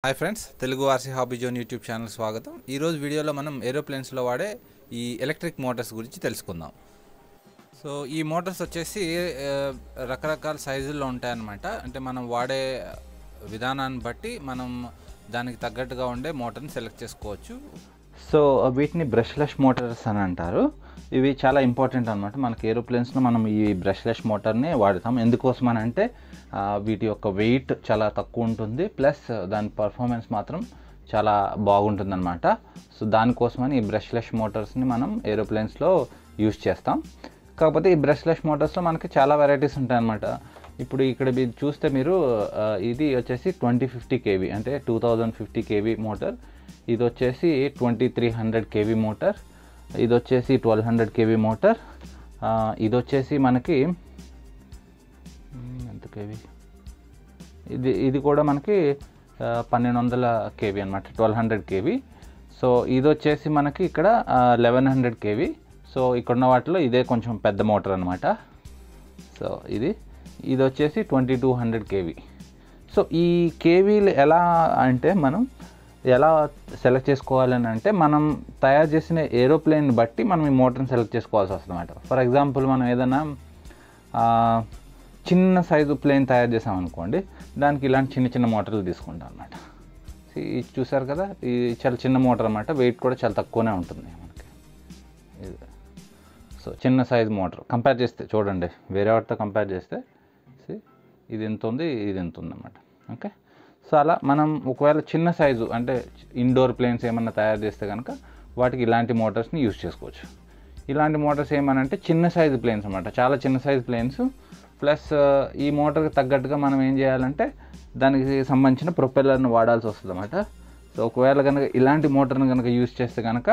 hi friends Telugu RC hobby zone YouTube channel స్వాగతం ఈరోజు వీడియోలో మనం ఏరోప్లేన్స్లో వాడే ఈ ఎలక్ట్రిక్ మోటార్స్ గురించి తెలుసుకుందాం సో ఈ మోటార్స్ వచ్చేసి ఆ, రకరకాల సైజుల్లో ఉంటాయన్నమాట అంటే మనం వాడే విధానాన్ని బట్టి మనం దానికి తగ్గట్టుగా ఉండే మోటార్ని సెలెక్ట్ చేసుకోవచ్చు సో వీటిని బ్రష్లెస్ మోటార్స్ అని అంటారు ఇవి చాలా ఇంపార్టెంట్ అనమాట మనకి ఏరోప్లేన్స్లో మనం ఈ బ్రష్లెస్ మోటార్ని వాడతాం ఎందుకోసం అని అంటే ఆ, వీటి యొక్క వెయిట్ చాలా తక్కువ ఉంటుంది ప్లస్ దాని పర్ఫార్మెన్స్ మాత్రం చాలా బాగుంటుంది అనమాట సో దానికోసమని ఈ బ్రష్లెస్ మోటార్స్ని మనం ఏరోప్లేన్స్లో యూస్ చేస్తాం కాకపోతే ఈ బ్రష్లెస్ మోటార్స్లో మనకి చాలా వెరైటీస్ ఉంటాయి అనమాట ఇప్పుడు ఇక్కడ మీరు చూస్తే మీరు ఆ, ఇది వచ్చేసి ట్వంటీ ఫిఫ్టీ కేవీ అంటే two thousand fifty KV motor ఇది వచ్చేసి twenty three hundred KV motor ఇది వచ్చేసి ట్వెల్వ్ హండ్రెడ్ కేవీ మోటార్ ఆ, ఇది వచ్చేసి మనకి మ్, ఎంత కేవీ ఇది ఇది కూడా మనకి ఆ, పన్నెండు వందల కేవీ అనమాట ట్వెల్వ్ హండ్రెడ్ కేవీ సో ఇది వచ్చేసి మనకి ఇక్కడ లెవెన్ హండ్రెడ్ కేవీ సో ఇక్కడ ఉన్న వాటిలో ఇదే కొంచెం పెద్ద మోటార్ అనమాట సో ఇది ఇది వచ్చేసి twenty two hundred KV so ఈ కేవీలు ఎలా అంటే మనం ఎలా సెలెక్ట్ చేసుకోవాలని అంటే మనం తయారు చేసిన ఏరోప్లేన్ బట్టి మనం ఈ మోటార్ని సెలెక్ట్ చేసుకోవాల్సి వస్తుంది అనమాట ఫర్ ఎగ్జాంపుల్ మనం ఏదైనా ఆ, చిన్న సైజు ప్లేన్ తయారు చేసాం అనుకోండి దానికి ఇలాంటి చిన్న చిన్న మోటార్లు తీసుకుంటాం అనమాట ఇది చూసారు కదా ఇది చాలా చిన్న మోటార్ అనమాట వెయిట్ కూడా చాలా తక్కువనే ఉంటుంది మనకి ఇది సో చిన్న సైజ్ మోటార్ కంపేర్ చేస్తే చూడండి వేరే వాటితో కంపేర్ చేస్తే see, ఇది ఎంత ఉంది ఇది ఎంత ఉంది అనమాట ఓకే సో అలా మనం ఒకవేళ చిన్న సైజు అంటే ఇండోర్ ప్లేన్స్ ఏమన్నా తయారు చేస్తే కనుక వాటికి ఇలాంటి మోటార్స్ని యూజ్ చేసుకోవచ్చు ఇలాంటి మోటార్స్ ఏమనంటే చిన్న సైజు ప్లేన్స్ అనమాట చాలా చిన్న సైజు ప్లేన్స్ ప్లస్ ఈ మోటార్కి తగ్గట్టుగా మనం ఏం చేయాలంటే దానికి సంబంధించిన ప్రొపెల్లర్ని వాడాల్సి వస్తుంది అనమాట సో ఒకవేళ కనుక ఇలాంటి మోటార్ని కనుక యూజ్ చేస్తే కనుక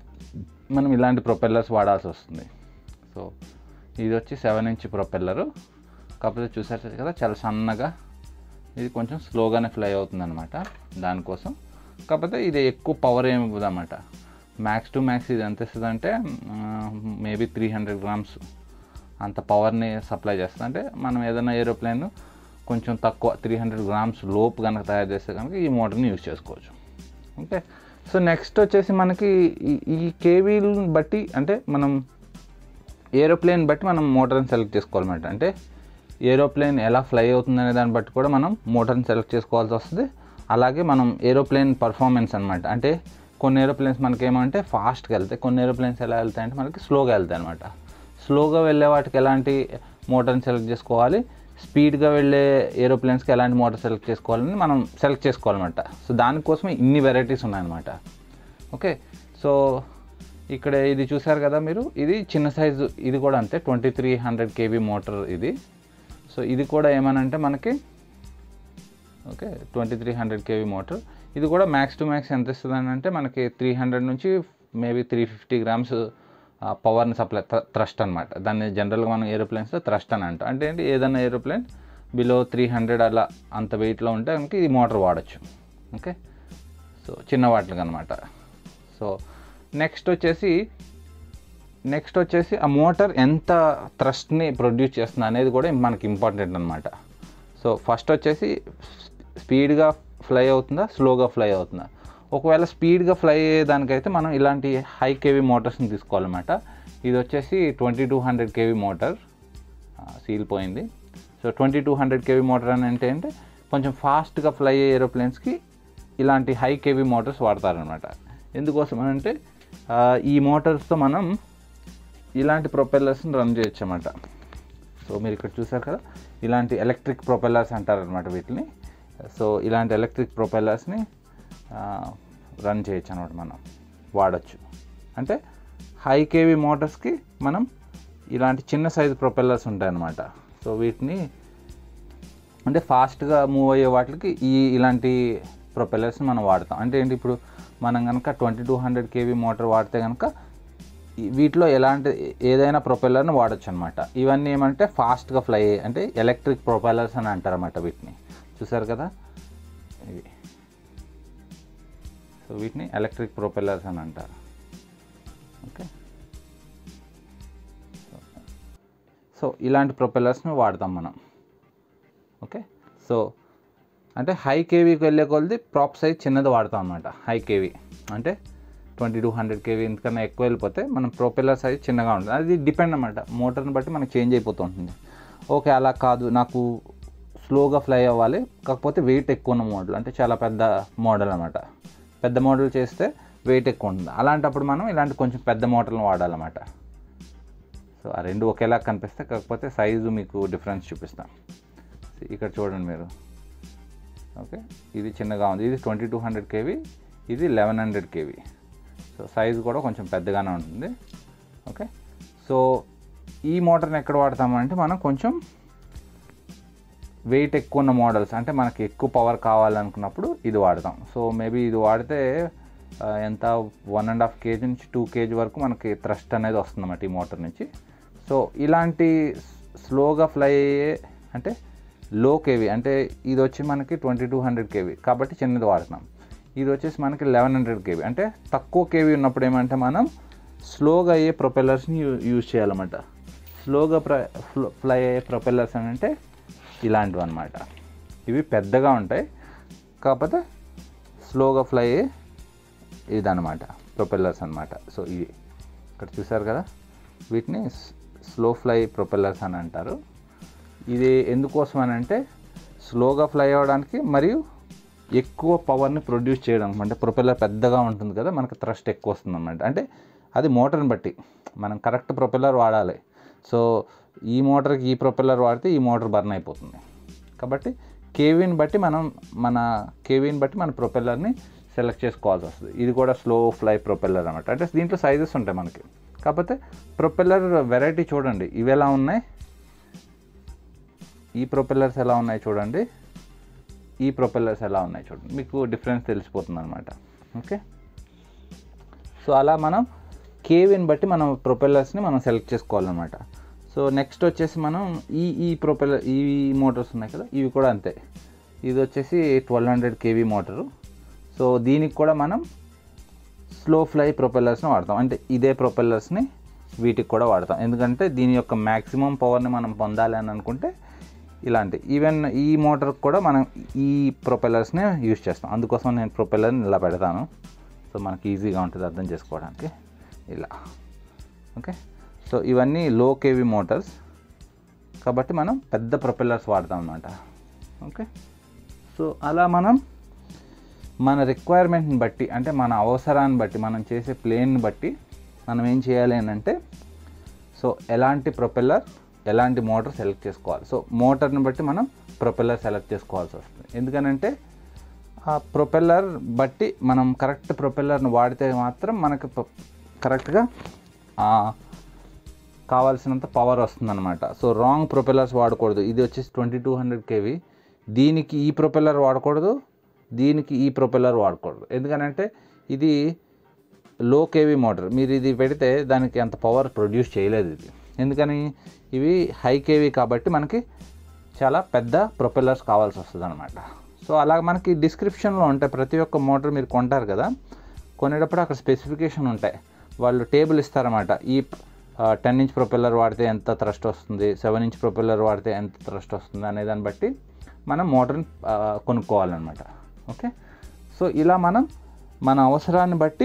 మనం ఇలాంటి ప్రొపెల్లర్స్ వాడాల్సి వస్తుంది సో ఇది వచ్చి సెవెన్ ఇంచ్ ప్రొపెల్లరు కాకపోతే చూసారు కదా చాలా సన్నగా ఇది కొంచెం స్లోగానే ఫ్లై అవుతుంది అనమాట దానికోసం కాకపోతే ఇది ఎక్కువ పవర్ ఏమి ఇవ్వదు అనమాట మ్యాక్స్ టు మ్యాక్స్ ఇది ఎంత ఇస్తుంది అంటే మేబీ త్రీ హండ్రెడ్ గ్రామ్స్ అంత పవర్ని సప్లై చేస్తుంది అంటే మనం ఏదైనా ఏరోప్లేన్ కొంచెం తక్కువ త్రీ హండ్రెడ్ గ్రామ్స్ లోపు కనుక తయారు చేస్తే కనుక ఈ మోటార్ని యూజ్ చేసుకోవచ్చు ఓకే సో నెక్స్ట్ వచ్చేసి మనకి ఈ- ఈ కేవీలను బట్టి అంటే మనం ఏరోప్లేన్ బట్టి మనం మోటార్ని సెలెక్ట్ చేసుకోవాలన్నమాట అంటే ఏరోప్లేన్ ఎలా ఫ్లై అవుతుంది అనే దాన్ని బట్టి కూడా మనం మోటార్ని సెలెక్ట్ చేసుకోవాల్సి వస్తుంది అలాగే మనం ఏరోప్లేన్ పర్ఫార్మెన్స్ అనమాట అంటే కొన్ని ఏరోప్లేన్స్ మనకి ఏమంటే ఫాస్ట్గా వెళ్తాయి కొన్ని ఏరోప్లేన్స్ ఎలా వెళ్తాయి అంటే మనకి స్లోగా వెళ్తాయి అనమాట స్లోగా వెళ్ళే వాటికి ఎలాంటి మోటార్ని సెలెక్ట్ చేసుకోవాలి స్పీడ్గా వెళ్ళే ఏరోప్లేన్స్కి ఎలాంటి మోటార్ సెలెక్ట్ చేసుకోవాలని మనం సెలెక్ట్ చేసుకోవాలన్నమాట సో దానికోసమే ఇన్ని వెరైటీస్ ఉన్నాయన్నమాట ఓకే సో ఇక్కడ ఇది చూసారు కదా మీరు ఇది చిన్న సైజు ఇది కూడా అంతే twenty three hundred KV motor ఇది సో ఇది కూడా ఏమనంటే మనకి okay twenty three hundred KV motor ఇది కూడా మ్యాక్స్ టు మ్యాక్స్ ఎంత ఇస్తుంది అని అంటే మనకి త్రీ హండ్రెడ్ నుంచి మేబీ త్రీ ఫిఫ్టీ గ్రామ్స్ పవర్ని సప్లై థ్రస్ట్ అనమాట దాన్ని జనరల్గా మనం ఏరోప్లేన్స్లో థ్రస్ట్ అని అంటాం అంటే ఏంటి ఏదైనా ఏరోప్లేన్ బిలో త్రీ హండ్రెడ్ అలా అంత వెయిట్లో ఉంటే కనుక ఈ మోటార్ వాడచ్చు ఓకే సో చిన్న వాటికి అనమాట సో నెక్స్ట్ వచ్చేసి నెక్స్ట్ వచ్చేసి ఆ మోటార్ ఎంత థ్రస్ట్ని ప్రొడ్యూస్ చేస్తుంది అనేది కూడా మనకి ఇంపార్టెంట్ అనమాట సో ఫస్ట్ వచ్చేసి స్పీడ్గా ఫ్లై అవుతుందా స్లోగా ఫ్లై అవుతుందా ఒకవేళ స్పీడ్గా ఫ్లై అయ్యేదానికైతే మనం ఇలాంటి హై కేవీ మోటార్స్ని తీసుకోవాలన్నమాట ఇది వచ్చేసి twenty two hundred KV motor seal పోయింది so twenty two hundred KV motor అని అంటే అంటే కొంచెం ఫాస్ట్గా ఫ్లై అయ్యే ఏరోప్లేన్స్కి ఇలాంటి హై కేవీ మోటార్స్ వాడతారనమాట ఎందుకోసం అని అంటే ఆ, ఈ మోటార్స్తో మనం ఇలాంటి ప్రొపెల్లర్స్ని రన్ చేయొచ్చు అన్నమాట సో మీరు ఇక్కడ చూసారు కదా ఇలాంటి ఎలక్ట్రిక్ ప్రొపెల్లర్స్ అంటారనమాట వీటిని సో ఇలాంటి ఎలక్ట్రిక్ ప్రొపెల్లర్స్ని రన్ చేయొచ్చు అనమాట మనం వాడచ్చు అంటే హై కేవీ మోటార్స్కి మనం ఇలాంటి చిన్న సైజు ప్రొపెల్లర్స్ ఉంటాయన్నమాట సో వీటిని అంటే ఫాస్ట్గా మూవ్ అయ్యే వాటికి ఈ ఇలాంటి ప్రొపెల్లర్స్ని మనం వాడతాం అంటే ఏంటి ఇప్పుడు మనం కనుక twenty two hundred KV motor వాడితే కనుక ఈ- వీటిలో ఎలాంటి ఏదైనా ప్రొపెల్లర్ని వాడచ్చు అనమాట ఇవన్నీ ఏమంటే ఫాస్ట్గా ఫ్లై అయ్యే అంటే ఎలక్ట్రిక్ ప్రొపెల్లర్స్ అని అంటారన్నమాట వీటిని చూసారు కదా ఇవి సో వీటిని ఎలక్ట్రిక్ ప్రొపెల్లర్స్ అని అంటారు ఓకే సో ఇలాంటి ప్రొపెల్లర్స్ని వాడతాం మనం ఓకే సో అంటే హై కేవీకి వెళ్ళే కొలది ప్రాప్ సైజ్ చిన్నది వాడతాం అనమాట హై కేవీ అంటే ట్వంటీ టూ హండ్రెడ్ కేవీ ఇంతకన్నా ఎక్కువ వెళ్ళిపోతే మనం ప్రొపెల్లర్ సైజ్ చిన్నగా ఉంటుంది అది డిపెండ్ అనమాట మోటార్ని బట్టి మనకి చేంజ్ అయిపోతూ ఉంటుంది ఓకే అలా కాదు నాకు స్లోగా ఫ్లై అవ్వాలి కాకపోతే వెయిట్ ఎక్కువ ఉన్న మోడల్ అంటే చాలా పెద్ద మోడల్ అనమాట పెద్ద మోడల్ చేస్తే వెయిట్ ఎక్కువ ఉంటుంది అలాంటప్పుడు మనం ఇలాంటి కొంచెం పెద్ద మోడల్ని వాడాలన్నమాట సో ఆ రెండు ఒకేలా కనిపిస్తే కాకపోతే సైజు మీకు డిఫరెన్స్ చూపిస్తాం ఇక్కడ చూడండి మీరు ఓకే ఇది చిన్నగా ఉంది ఇది ట్వంటీ టూ హండ్రెడ్ కేవీ ఇది eleven hundred KV so size కూడా కొంచెం పెద్దగానే ఉంటుంది ఓకే సో ఈ మోటార్ని ఎక్కడ వాడతామంటే మనం కొంచెం వెయిట్ ఎక్కువ ఉన్న మోడల్స్ అంటే మనకి ఎక్కువ పవర్ కావాలనుకున్నప్పుడు ఇది వాడతాం సో మేబీ ఇది వాడితే ఆ, ఎంత వన్ అండ్ హాఫ్ కేజీ నుంచి టూ కేజీ వరకు మనకి థ్రస్ట్ అనేది వస్తుందన్నమాట ఈ మోటార్ నుంచి సో ఇలాంటి స్లోగా ఫ్లై అయ్యే అంటే లో కేవీ అంటే ఇది వచ్చి మనకి ట్వంటీ టూ హండ్రెడ్ కేవీ కాబట్టి చిన్నది వాడుతున్నాం ఇది వచ్చేసి మనకి లెవెన్ హండ్రెడ్ కేవీ అంటే తక్కువ కేవీ ఉన్నప్పుడు ఏమంటే మనం స్లోగా అయ్యే ప్రొపెల్లర్స్ని యూ యూజ్ చేయాలన్నమాట స్లోగా ప్ర ఫ్లై అయ్యే ప్రొపెల్లర్స్ అని అంటే ఇలాంటివి అనమాట ఇవి పెద్దగా ఉంటాయి కాకపోతే స్లోగా ఫ్లై అయ్యే ఇదన్నమాట ప్రొపెల్లర్స్ అనమాట సో ఇవి ఇక్కడ చూసారు కదా వీటిని స్లో ఫ్లై ప్రొపెల్లర్స్ అని అంటారు ఇది ఎందుకోసం అని అంటే స్లోగా ఫ్లై అవ్వడానికి మరియు ఎక్కువ పవర్ని ప్రొడ్యూస్ చేయడానికి అంటే ప్రొపెల్లర్ పెద్దగా ఉంటుంది కదా మనకు థ్రస్ట్ ఎక్కువ వస్తుంది అనమాట అంటే అది మోటార్ని బట్టి మనం కరెక్ట్ ప్రొపెల్లర్ వాడాలి సో ఈ మోటార్కి ఈ ప్రొపెల్లర్ వాడితే ఈ మోటార్ బర్న్ అయిపోతుంది కాబట్టి కేవీని బట్టి మనం మన కేవీని బట్టి మన ప్రొపెల్లర్ని సెలెక్ట్ చేసుకోవాల్సి వస్తుంది ఇది కూడా స్లో ఫ్లై ప్రొపెల్లర్ అనమాట అంటే దీంట్లో సైజెస్ ఉంటాయి మనకి కాకపోతే ప్రొపెల్లర్ వెరైటీ చూడండి ఇవి ఎలా ఉన్నాయి ఈ ప్రొపెల్లర్స్ ఎలా ఉన్నాయి చూడండి ఈ ప్రొపెల్లర్స్ ఎలా ఉన్నాయి చూడండి మీకు డిఫరెన్స్ తెలిసిపోతుంది అనమాట ఓకే సో అలా మనం కేవీని బట్టి మనం ప్రొపెల్లర్స్ని మనం సెలెక్ట్ చేసుకోవాలన్నమాట సో నెక్స్ట్ వచ్చేసి మనం ఈ ఈ ప్రొపెల్లర్ ఈ మోటార్స్ ఉన్నాయి కదా ఇవి కూడా అంతే ఇది వచ్చేసి twelve hundred KV motor so దీనికి కూడా మనం స్లో ఫ్లై ప్రొపెల్లర్స్ని వాడతాం అంటే ఇదే ప్రొపెల్లర్స్ని వీటికి కూడా వాడతాం ఎందుకంటే దీని యొక్క మ్యాక్సిమం పవర్ని మనం పొందాలి అని అనుకుంటే ఇలాంటి ఈవెన్ ఈ మోటార్కి కూడా మనం ఈ ప్రొపెల్లర్స్ని యూజ్ చేస్తాం అందుకోసం నేను ప్రొపెల్లర్ని ఇలా పెడతాను సో మనకి ఈజీగా ఉంటుంది అర్థం చేసుకోవడానికి ఇలా ఓకే సో ఇవన్నీ లో కేవీ మోటార్స్ కాబట్టి మనం పెద్ద ప్రొపెల్లర్స్ వాడతాం అన్నమాట ఓకే సో అలా మనం మన రిక్వైర్మెంట్ని బట్టి అంటే మన అవసరాన్ని బట్టి మనం చేసే ప్లేన్ని బట్టి మనం ఏం చేయాలి అని అంటే సో ఎలాంటి ప్రొపెల్లర్ ఎలాంటి మోటార్ సెలెక్ట్ చేసుకోవాలి సో మోటార్ని బట్టి మనం ప్రొపెల్లర్ సెలెక్ట్ చేసుకోవాల్సి వస్తుంది ఎందుకనంటే ఆ ప్రొపెల్లర్ బట్టి మనం కరెక్ట్ ప్రొపెల్లర్ని వాడితే మాత్రం మనకు ప- కరెక్ట్గా ఆ కావాల్సినంత పవర్ వస్తుందన్నమాట సో రాంగ్ ప్రొపెల్లర్స్ వాడకూడదు ఇది వచ్చేసి ట్వంటీ టూ హండ్రెడ్ కేవీ దీనికి ఈ ప్రొపెల్లర్ వాడకూడదు దీనికి ఈ ప్రొపెల్లర్ వాడకూడదు ఎందుకనంటే ఇది లో కేవీ మోటార్ మీరు ఇది పెడితే దానికి అంత పవర్ ప్రొడ్యూస్ చేయలేదు ఇది ఎందుకని ఇవి హై కేవీ కాబట్టి మనకి చాలా పెద్ద ప్రొపెల్లర్స్ కావాల్సి వస్తుంది అనమాట సో అలా మనకి డిస్క్రిప్షన్లో ఉంటాయి ప్రతి ఒక్క మోటార్ మీరు కొంటారు కదా కొనేటప్పుడు అక్కడ స్పెసిఫికేషన్ ఉంటాయి వాళ్ళు టేబుల్ ఇస్తారన్నమాట ఈ టెన్ ఇంచ్ ప్రొపెల్లర్ వాడితే ఎంత థ్రస్ట్ వస్తుంది సెవెన్ ఇంచ్ ప్రొపెల్లర్ వాడితే ఎంత థ్రస్ట్ వస్తుంది అనే దాన్ని బట్టి మనం మోటార్ని ఆ, కొనుక్కోవాలన్నమాట ఓకే సో ఇలా మనం మన అవసరాన్ని బట్టి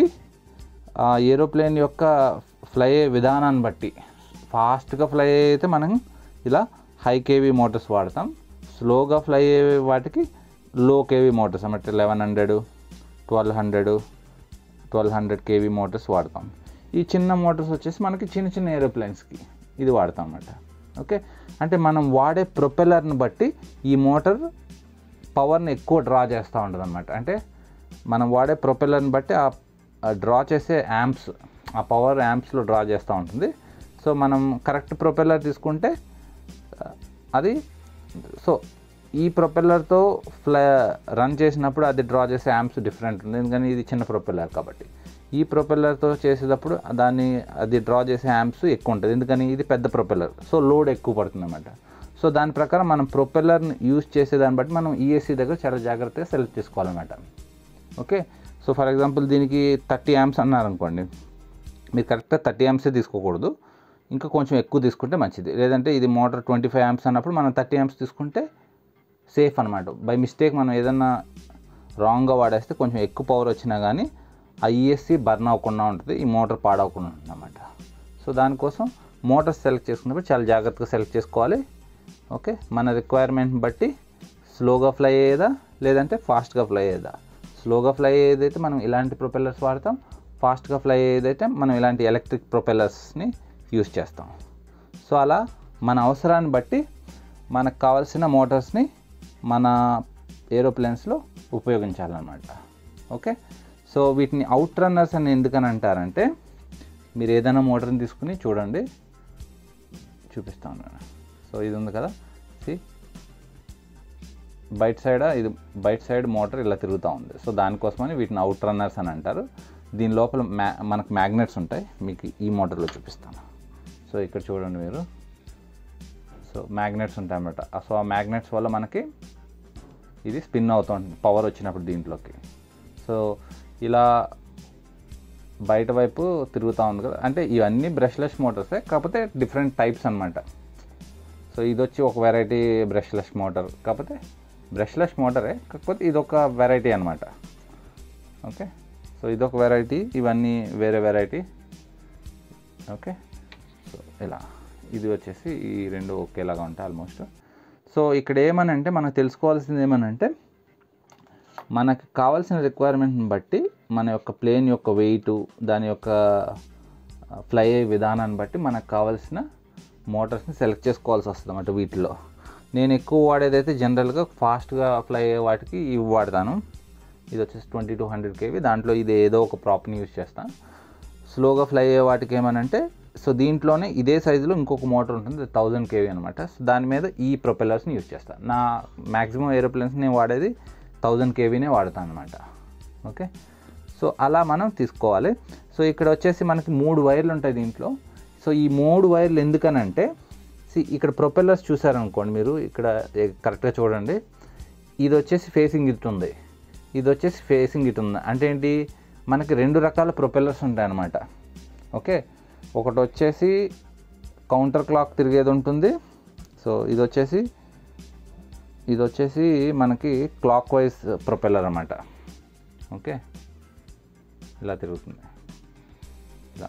ఆ ఏరోప్లేన్ యొక్క ఫ్లై అయ్యే విధానాన్ని బట్టి ఫాస్ట్గా ఫ్లై అయితే మనం ఇలా హై కేవీ మోటార్స్ వాడతాం స్లోగా ఫ్లై అయ్యే వాటికి లో కేవీ మోటార్స్ అన్నమాట eleven hundred twelve hundred twelve hundred KV motors వాడతాం ఈ చిన్న మోటార్స్ వచ్చేసి మనకి చిన్న చిన్న ఏరోప్లేన్స్కి ఇది వాడతాం అన్నమాట ఓకే అంటే మనం వాడే ప్రొపెల్లర్ని బట్టి ఈ మోటార్ పవర్ని ఎక్కువ డ్రా చేస్తూ ఉంటుంది అనమాట అంటే మనం వాడే ప్రొపెల్లర్ని బట్టి ఆ డ్రా చేసే యాంప్స్ ఆ పవర్ యాంప్స్లో డ్రా చేస్తూ ఉంటుంది సో మనం కరెక్ట్ ప్రొపెల్లర్ తీసుకుంటే ఆ, అది సో ఈ ప్రొపెల్లర్తో ఫ్లై రన్ చేసినప్పుడు అది డ్రా చేసే యాంప్స్ డిఫరెంట్ ఉంది ఎందుకని ఇది చిన్న ప్రొపెల్లర్ కాబట్టి ఈ ప్రొపెల్లర్తో చేసేటప్పుడు దాన్ని అది డ్రా చేసే యాంప్స్ ఎక్కువ ఉంటుంది ఎందుకని ఇది పెద్ద ప్రొపెల్లర్ సో లోడ్ ఎక్కువ పడుతుంది అనమాట సో దాని ప్రకారం మనం ప్రొపెల్లర్ని యూజ్ చేసే దాన్ని బట్టి మనం ఈఎస్సీ దగ్గర చాలా జాగ్రత్తగా సెలెక్ట్ చేసుకోవాలన్నమాట ఓకే సో ఫర్ ఎగ్జాంపుల్ దీనికి థర్టీ యాంప్స్ అన్నారు అనుకోండి మీరు కరెక్ట్గా థర్టీ యాంప్సే తీసుకోకూడదు ఇంకా కొంచెం ఎక్కువ తీసుకుంటే మంచిది లేదంటే ఇది మోటార్ ట్వంటీ ఫైవ్ యాంప్స్ అన్నప్పుడు మనం థర్టీ యాంప్స్ తీసుకుంటే సేఫ్ అనమాట బై మిస్టేక్ మనం ఏదన్నా రాంగ్గా వాడేస్తే కొంచెం ఎక్కువ పవర్ వచ్చినా కానీ ఆ ఈఎస్సి బర్న్ అవ్వకుండా ఉంటుంది ఈ మోటార్ పాడవకుండా ఉంటుంది అన్నమాట సో దానికోసం మోటార్ సెలెక్ట్ చేసుకున్నప్పుడు చాలా జాగ్రత్తగా సెలెక్ట్ చేసుకోవాలి ఓకే మన రిక్వైర్మెంట్ని బట్టి స్లోగా ఫ్లై అయ్యేదా లేదంటే ఫాస్ట్గా ఫ్లై అయ్యేదా స్లోగా ఫ్లై అయ్యేదైతే మనం ఇలాంటి ప్రొపెల్లర్స్ వాడతాం ఫాస్ట్గా ఫ్లై అయ్యేదైతే మనం ఇలాంటి ఎలక్ట్రిక్ ప్రొపెల్లర్స్ని యూస్ చేస్తాం సో అలా మన అవసరాన్ని బట్టి మనకు కావాల్సిన మోటార్స్ని మన ఏరోప్లేన్స్లో ఉపయోగించాలన్నమాట ఓకే సో వీటిని అవుట్ రన్నర్స్ అని ఎందుకని అంటారంటే మీరు ఏదైనా మోటార్ని తీసుకుని చూడండి చూపిస్తాను నేను సో ఇది ఉంది కదా సి బయట సైడ్ ఇది బయట సైడ్ మోటార్ ఇలా తిరుగుతూ ఉంది సో దానికోసమని వీటిని అవుట్ రన్నర్స్ అని అంటారు దీని లోపల మ్యా మనకు మ్యాగ్నెట్స్ ఉంటాయి మీకు ఈ మోటార్లో చూపిస్తాను సో ఇక్కడ చూడండి మీరు సో మ్యాగ్నెట్స్ ఉంటాయి అన్నమాట సో ఆ మ్యాగ్నెట్స్ వల్ల మనకి ఇది స్పిన్ అవుతుంది పవర్ వచ్చినప్పుడు దీంట్లోకి సో ఇలా బయట వైపు తిరుగుతూ ఉంది కదా అంటే ఇవన్నీ బ్రష్లెస్ మోటార్సే కాకపోతే డిఫరెంట్ టైప్స్ అనమాట సో ఇది వచ్చి ఒక వెరైటీ బ్రష్లెస్ మోటార్ కాకపోతే బ్రష్లెస్ మోటరే కాకపోతే ఇది ఒక వెరైటీ అనమాట ఓకే సో ఇదొక వెరైటీ ఇవన్నీ వేరే వెరైటీ ఓకే సో ఇలా ఇది వచ్చేసి ఈ రెండు ఒకేలాగా ఉంటాయి ఆల్మోస్ట్ సో ఇక్కడ ఏమనంటే మనకు తెలుసుకోవాల్సింది ఏమనంటే మనకు కావాల్సిన రిక్వైర్మెంట్ని బట్టి మన యొక్క ప్లేన్ యొక్క వెయిట్ దాని యొక్క ఫ్లై అయ్యే విధానాన్ని బట్టి మనకు కావాల్సిన మోటార్స్ని సెలెక్ట్ చేసుకోవాల్సి వస్తుంది అన్నమాట వీటిలో నేను ఎక్కువ వాడేదైతే జనరల్గా ఫాస్ట్గా ఫ్లై అయ్యే వాటికి ఇవి వాడతాను ఇది వచ్చేసి ట్వంటీ టూ హండ్రెడ్ కేవీ దాంట్లో ఇది ఏదో ఒక ప్రాప్ని యూజ్ చేస్తాను స్లోగా ఫ్లై అయ్యే వాటికి ఏమనంటే సో దీంట్లోనే ఇదే సైజులో ఇంకొక మోటార్ ఉంటుంది థౌజండ్ కేవీ అనమాట సో దాని మీద ఈ ప్రొపెల్లర్స్ని యూజ్ చేస్తాను నా మ్యాక్సిమం ఏరోప్లేన్స్ నేను వాడేది థౌజండ్ కేవీనే వాడతాను అనమాట ఓకే సో అలా మనం తీసుకోవాలి సో ఇక్కడ వచ్చేసి మనకి మూడు వైర్లు ఉంటాయి దీంట్లో సో ఈ మూడు వైర్లు ఎందుకనంటే see, ఇక్కడ ప్రొపెల్లర్స్ చూసారనుకోండి మీరు ఇక్కడ కరెక్ట్గా చూడండి ఇది వచ్చేసి ఫేసింగ్ ఇటు ఉంది ఇది వచ్చేసి ఫేసింగ్ ఇటు ఉంది అంటే ఏంటి మనకి రెండు రకాల ప్రొపెల్లర్స్ ఉంటాయి అన్నమాట ఓకే ఒకటి వచ్చేసి కౌంటర్ క్లాక్ తిరిగేది ఉంటుంది సో ఇది వచ్చేసి ఇది వచ్చేసి మనకి క్లాక్ వైజ్ ప్రొపెల్లర్ అన్నమాట ఓకే ఇలా తిరుగుతుంది ఇలా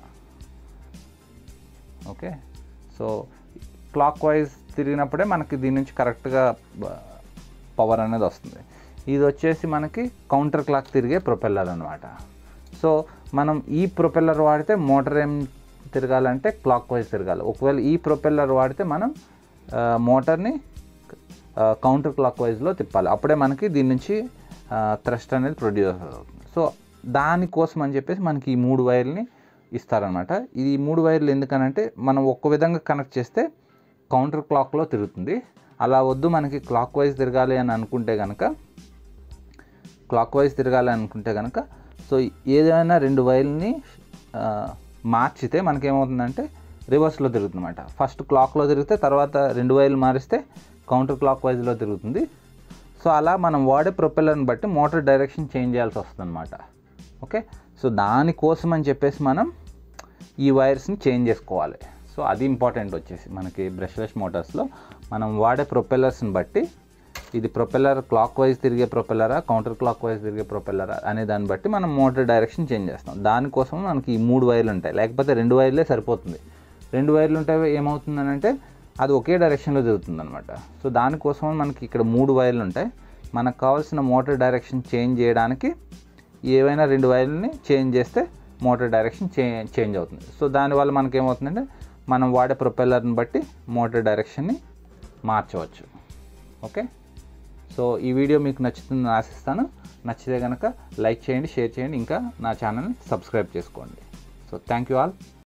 ఓకే సో క్లాక్ వైజ్ తిరిగినప్పుడే మనకి దీని నుంచి కరెక్ట్గా పవర్ అనేది వస్తుంది ఇది వచ్చేసి మనకి కౌంటర్ క్లాక్ తిరిగే ప్రొపెల్లర్ అనమాట సో మనం ఈ ప్రొపెల్లర్ వాడితే మోటార్ ఏం తిరగాలంటే క్లాక్ వైజ్ తిరగాలి ఒకవేళ ఈ ప్రొపెల్లర్ వాడితే మనం ఆ, మోటార్ని కౌంటర్ క్లాక్ వైజ్లో తిప్పాలి అప్పుడే మనకి దీని నుంచి థ్రస్ట్ అనేది ప్రొడ్యూస్ అవుతుంది సో దానికోసం అని చెప్పేసి మనకి ఈ మూడు వైర్లని ఇస్తారనమాట ఇది ఈ మూడు వైర్లు ఎందుకనంటే మనం ఒక్క విధంగా కనెక్ట్ చేస్తే కౌంటర్ క్లాక్లో తిరుగుతుంది అలా వద్దు మనకి క్లాక్ వైజ్ తిరగాలి అని అనుకుంటే కనుక క్లాక్ వైజ్ తిరగాలి అనుకుంటే కనుక సో ఏదైనా రెండు వైర్లని ఆ, మార్చితే మనకేమవుతుందంటే రివర్స్లో తిరుగుతుంది అనమాట ఫస్ట్ క్లాక్లో తిరిగితే తర్వాత రెండు వైర్లు మారిస్తే కౌంటర్ క్లాక్ వైజ్లో తిరుగుతుంది సో అలా మనం వాడే ప్రొపెల్లర్ని బట్టి మోటార్ డైరెక్షన్ చేంజ్ చేయాల్సి వస్తుంది అనమాట ఓకే సో దానికోసం అని చెప్పేసి మనం ఈ వైర్స్ని చేంజ్ చేసుకోవాలి సో అది ఇంపార్టెంట్ వచ్చేసి మనకి బ్రష్లెస్ మోటార్స్లో మనం వాడే ప్రొపెల్లర్స్ని బట్టి ఇది ప్రొపెల్లర్ క్లాక్ వైజ్ తిరిగే ప్రొపెల్లరా కౌంటర్ క్లాక్ వైజ్ తిరిగే ప్రొపెల్లరా అనే దాన్ని బట్టి మనం మోటార్ డైరెక్షన్ చేంజ్ చేస్తాం దానికోసం మనకి ఈ మూడు వైర్లు ఉంటాయి లేకపోతే రెండు వైర్లే సరిపోతుంది రెండు వైర్లు ఉంటే ఏమవుతుందనంటే అది ఒకే డైరెక్షన్లో తిరుగుతుంది అనమాట సో దానికోసం మనకి ఇక్కడ మూడు వైర్లు ఉంటాయి మనకు కావాల్సిన మోటార్ డైరెక్షన్ చేంజ్ చేయడానికి ఏవైనా రెండు వైర్లని చేంజ్ చేస్తే మోటార్ డైరెక్షన్ చే చేంజ్ అవుతుంది సో దానివల్ల మనకి ఏమవుతుందంటే మనం వాడే ప్రొపెల్లర్ని బట్టి మోటార్ డైరెక్షన్ని మార్చవచ్చు ఓకే సో ఈ వీడియో మీకు నచ్చుతుందని ఆశిస్తాను నచ్చితే కనుక లైక్ చేయండి షేర్ చేయండి ఇంకా నా ఛానల్ని సబ్స్క్రైబ్ చేసుకోండి సో థ్యాంక్ యూ ఆల్